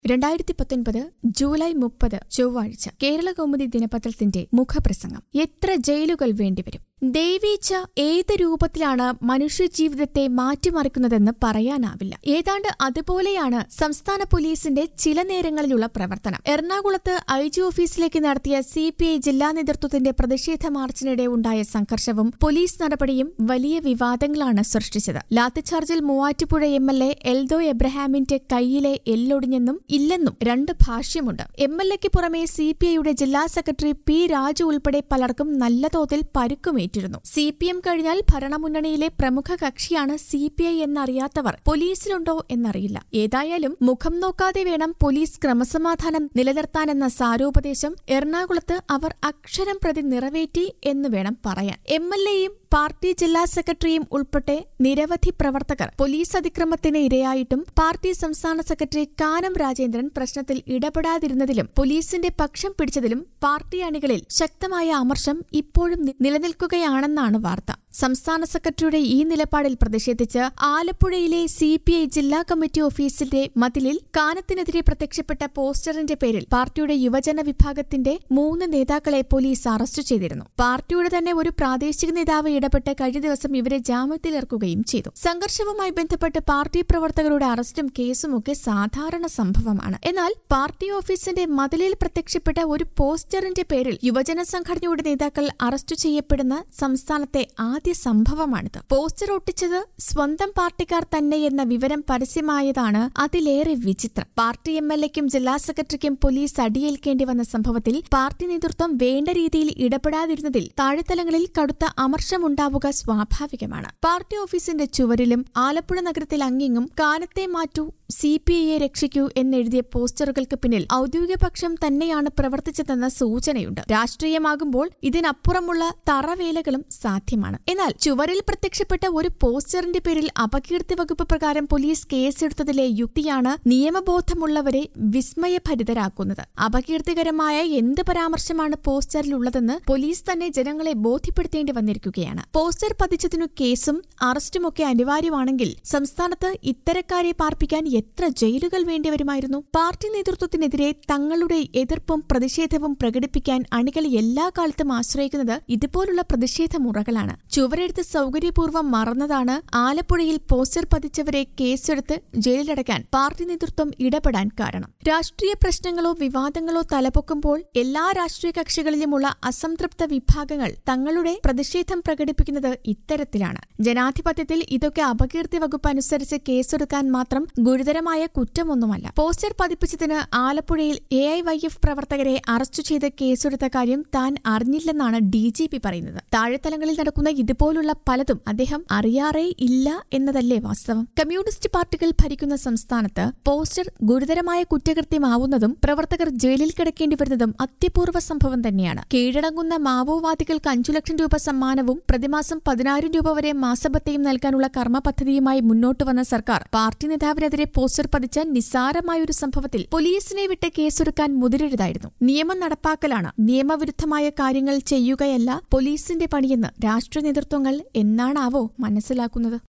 രണ്ടായിരത്തി പത്തൊൻപത് ജൂലൈ മുപ്പത് ചൊവ്വാഴ്ച കേരള കൗമുദി ദിനപത്രത്തിന്റെ മുഖപ്രസംഗം എത്ര ജയിലുകൾ വേണ്ടിവരും ദൈവീച്ച ഏത് രൂപത്തിലാണ് മനുഷ്യജീവിതത്തെ മാറ്റിമറിക്കുന്നതെന്ന് പറയാനാവില്ല ഏതാണ്ട് അതുപോലെയാണ് സംസ്ഥാന പോലീസിന്റെ ചില നേരങ്ങളിലുള്ള പ്രവർത്തനം എറണാകുളത്ത് ഐ ജി ഓഫീസിലേക്ക് നടത്തിയ സി പി ഐ ജില്ലാ നേതൃത്വത്തിന്റെ പ്രതിഷേധ മാർച്ചിനിടെ ഉണ്ടായ സംഘർഷവും പോലീസ് നടപടിയും വലിയ വിവാദങ്ങളാണ് സൃഷ്ടിച്ചത് ലാത്തിച്ചാർജിൽ Muvattupuzha M L A Eldho എബ്രഹാമിന്റെ കൈയിലെ എല്ലൊടിഞ്ഞെന്നും ഇല്ലെന്നും രണ്ട് ഭാഷ്യമുണ്ട് എം എൽ എക്ക് പുറമെ സി പി ഐയുടെ ജില്ലാ സെക്രട്ടറി പി രാജു ഉൾപ്പെടെ പലർക്കും നല്ല തോതിൽ പരുക്കുമേറ്റിരുന്നു സി പി എം കഴിഞ്ഞാൽ ഭരണമുന്നണിയിലെ പ്രമുഖ കക്ഷിയാണ് സി പി ഐ എന്നറിയാത്തവർ പോലീസിലുണ്ടോ എന്നറിയില്ല ഏതായാലും മുഖം നോക്കാതെ വേണം പോലീസ് ക്രമസമാധാനം നിലനിർത്താനെന്ന സാരോപദേശം എറണാകുളത്ത് അവർ അക്ഷരം പ്രതി നിറവേറ്റി എന്ന് വേണം പറയാൻ എം എൽ എയും പാർട്ടി ജില്ലാ സെക്രട്ടറിയും ഉൾപ്പെടെ നിരവധി പ്രവർത്തകർ പോലീസ് അതിക്രമത്തിന് ഇരയായിട്ടും പാർട്ടി സംസ്ഥാന സെക്രട്ടറി കാനം രാജേന്ദ്രൻ പ്രശ്നത്തിൽ ഇടപെടാതിരുന്നതിലും പോലീസിന്റെ പക്ഷം പിടിച്ചതിലും പാർട്ടി അണികളിൽ ശക്തമായ അമർഷം ഇപ്പോഴും നി- നിലനിൽക്കുകയാണെന്നാണ് വാർത്ത സംസ്ഥാന സെക്രട്ടറിയുടെ ഈ നിലപാടിൽ പ്രതിഷേധിച്ച് ആലപ്പുഴയിലെ സി പി ഐ ജില്ലാ കമ്മിറ്റി ഓഫീസിന്റെ മതിലിൽ കാനത്തിനെതിരെ പ്രത്യക്ഷപ്പെട്ട പോസ്റ്ററിന്റെ പേരിൽ പാർട്ടിയുടെ യുവജന വിഭാഗത്തിന്റെ മൂന്ന് നേതാക്കളെ പോലീസ് അറസ്റ്റ് ചെയ്തിരുന്നു പാർട്ടിയുടെ തന്നെ ഒരു പ്രാദേശിക നേതാവ് ഇടപെട്ട് കഴിഞ്ഞ ദിവസം ഇവരെ ജാമ്യത്തിലിറക്കുകയും ചെയ്തു സംഘർഷവുമായി ബന്ധപ്പെട്ട് പാർട്ടി പ്രവർത്തകരുടെ അറസ്റ്റും കേസും ഒക്കെ സാധാരണ സംഭവമാണ് എന്നാൽ പാർട്ടി ഓഫീസിന്റെ മതിലിൽ പ്രത്യക്ഷപ്പെട്ട ഒരു പോസ്റ്ററിന്റെ പേരിൽ യുവജന സംഘടനയുടെ നേതാക്കൾ അറസ്റ്റ് ചെയ്യപ്പെടുന്ന സംസ്ഥാനത്തെ ആദ്യ സംഭവമാണിത് പോസ്റ്റർ ഒട്ടിച്ചത് സ്വന്തം പാർട്ടിക്കാർ തന്നെ എന്ന വിവരം പരസ്യമായതാണ് അതിലേറെ വിചിത്രം പാർട്ടി എം എൽ എക്കും ജില്ലാ സെക്രട്ടറിക്കും പോലീസ് അടിയേൽക്കേണ്ടി വന്ന സംഭവത്തിൽ പാർട്ടി നേതൃത്വം വേണ്ട രീതിയിൽ ഇടപെടാതിരുന്നതിൽ താഴെത്തലങ്ങളിൽ കടുത്ത അമർഷമുണ്ടാവുക സ്വാഭാവികമാണ് പാർട്ടി ഓഫീസിന്റെ ചുവരിലും ആലപ്പുഴ നഗരത്തിൽ അങ്ങിങ്ങും കാലത്തെ മാറ്റൂ സി പി ഐയെ രക്ഷിക്കൂ എന്നെഴുതിയ പോസ്റ്ററുകൾക്ക് പിന്നിൽ ഔദ്യോഗിക പക്ഷം തന്നെയാണ് പ്രവർത്തിച്ചതെന്ന സൂചനയുണ്ട് രാഷ്ട്രീയമാകുമ്പോൾ ഇതിനപ്പുറമുള്ള തറവേലകളും സാധ്യമാണ് എന്നാൽ ചുവരിൽ പ്രത്യക്ഷപ്പെട്ട ഒരു പോസ്റ്ററിന്റെ പേരിൽ അപകീർത്തി വകുപ്പ് പ്രകാരം പോലീസ് കേസെടുത്തതിലെ യുക്തിയാണ് നിയമബോധമുള്ളവരെ വിസ്മയഭരിതരാക്കുന്നത് അപകീർത്തികരമായ എന്ത് പരാമർശമാണ് പോസ്റ്ററിലുള്ളതെന്ന് പോലീസ് തന്നെ ജനങ്ങളെ ബോധ്യപ്പെടുത്തേണ്ടി വന്നിരിക്കുകയാണ് പോസ്റ്റർ പതിച്ചതിനു കേസും അറസ്റ്റുമൊക്കെ അനിവാര്യമാണെങ്കിൽ സംസ്ഥാനത്ത് ഇത്തരക്കാരെ പാർപ്പിക്കാൻ എത്ര ജയിലുകൾ വേണ്ടിവരുമായിരുന്നു പാർട്ടി നേതൃത്വത്തിനെതിരെ തങ്ങളുടെ എതിർപ്പും പ്രതിഷേധവും പ്രകടിപ്പിക്കാൻ അണികൾ എല്ലാ കാലത്തും ആശ്രയിക്കുന്നത് ഇതുപോലുള്ള പ്രതിഷേധ മുറകളാണ് ചുവരെടുത്ത് സൗകര്യപൂർവ്വം മറന്നതാണ് ആലപ്പുഴയിൽ പോസ്റ്റർ പതിച്ചവരെ കേസെടുത്ത് ജയിലിലടക്കാൻ പാർട്ടി നേതൃത്വം ഇടപെടാൻ കാരണം രാഷ്ട്രീയ പ്രശ്നങ്ങളോ വിവാദങ്ങളോ തലപൊക്കുമ്പോൾ എല്ലാ രാഷ്ട്രീയ കക്ഷികളിലുമുള്ള അസംതൃപ്ത വിഭാഗങ്ങൾ തങ്ങളുടെ പ്രതിഷേധം പ്രകടിപ്പിക്കുന്നത് ഇത്തരത്തിലാണ് ജനാധിപത്യത്തിൽ ഇതൊക്കെ അപകീർത്തി വകുപ്പ് അനുസരിച്ച് കേസെടുക്കാൻ മാത്രം ഗുരുതരമായ കുറ്റമൊന്നുമല്ല പോസ്റ്റർ പതിപ്പിച്ചതിന് ആലപ്പുഴയിൽ എ ഐ വൈ എഫ് പ്രവർത്തകരെ അറസ്റ്റ് ചെയ്ത് കേസെടുത്ത കാര്യം താൻ അറിഞ്ഞില്ലെന്നാണ് ഡി ജി പി പറയുന്നത് താഴെത്തലങ്ങളിൽ നടക്കുന്ന ഇതുപോലുള്ള പലതും അദ്ദേഹം അറിയാറേ ഇല്ല എന്നതല്ലേ വാസ്തവം കമ്മ്യൂണിസ്റ്റ് പാർട്ടികൾ ഭരിക്കുന്ന സംസ്ഥാനത്ത് പോസ്റ്റർ ഗുരുതരമായ കുറ്റകൃത്യമാവുന്നതും പ്രവർത്തകർ ജയിലിൽ കിടക്കേണ്ടി വരുന്നതും അത്യപൂർവ സംഭവം തന്നെയാണ് കീഴടങ്ങുന്ന മാവോവാദികൾക്ക് അഞ്ചു ലക്ഷം രൂപ സമ്മാനവും പ്രതിമാസം പതിനായിരം രൂപ വരെ മാസഭത്തയും നൽകാനുള്ള കർമ്മ പദ്ധതിയുമായി മുന്നോട്ട് വന്ന സർക്കാർ പാർട്ടി നേതാവിനെതിരെ പോസ്റ്റർ പതിച്ച നിസ്സാരമായൊരു സംഭവത്തിൽ പോലീസിനെ വിട്ട് കേസെടുക്കാൻ മുതിരരുതായിരുന്നു നിയമം നടപ്പാക്കലാണ് നിയമവിരുദ്ധമായ കാര്യങ്ങൾ ചെയ്യുകയല്ല പോലീസിന്റെ പണിയെന്ന് രാഷ്ട്രീയ നേതൃത്വങ്ങൾ എന്നാണാവോ മനസ്സിലാക്കുന്നത്